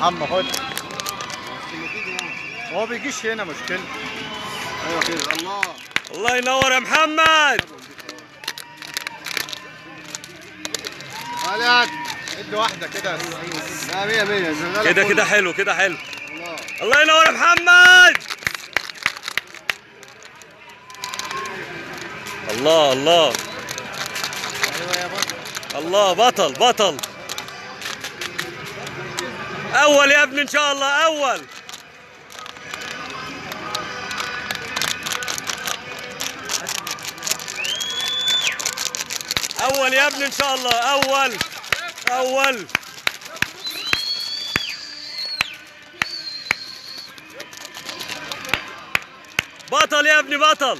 محمد خد هو بيجيش هنا مشكلة ايوه كده الله الله ينور يا محمد خالد ادي واحدة كده لا 100 100 شغاله كده كله. كده حلو كده حلو الله الله ينور يا محمد الله الله الله بطل بطل اول يا ابني ان شاء الله اول اول يا ابني ان شاء الله اول اول بطل يا ابني بطل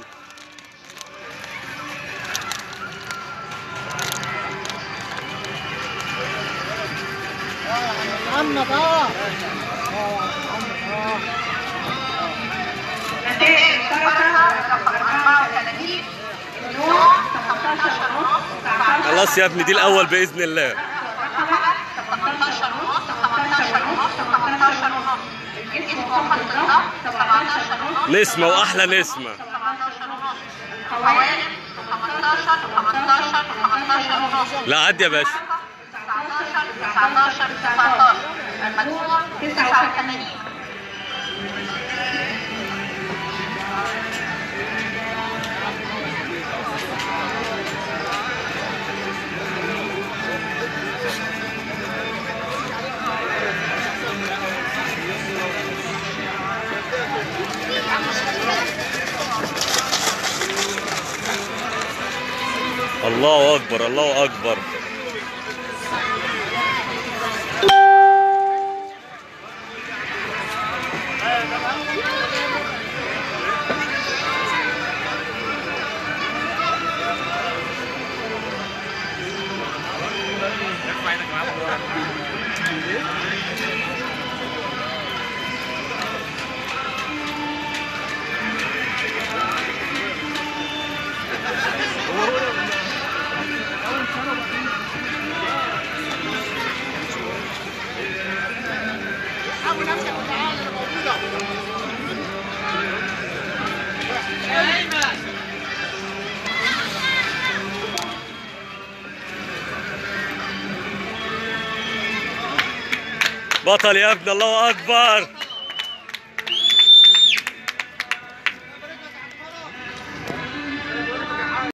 محمد اه نتائج المشتركة رقم 34 نوع 18 ونص 19 خلاص يا ابني دي الاول باذن الله 18 ونص 18 ونص 18 ونص الجسم فقط بالضبط 17 ونص نسمه واحلى نسمه 17 ونص القوالب 15 15 15 ونص لا عدي يا باشا 19 19 19 المجموع 89 الله اكبر الله اكبر بطل يا ابني الله اكبر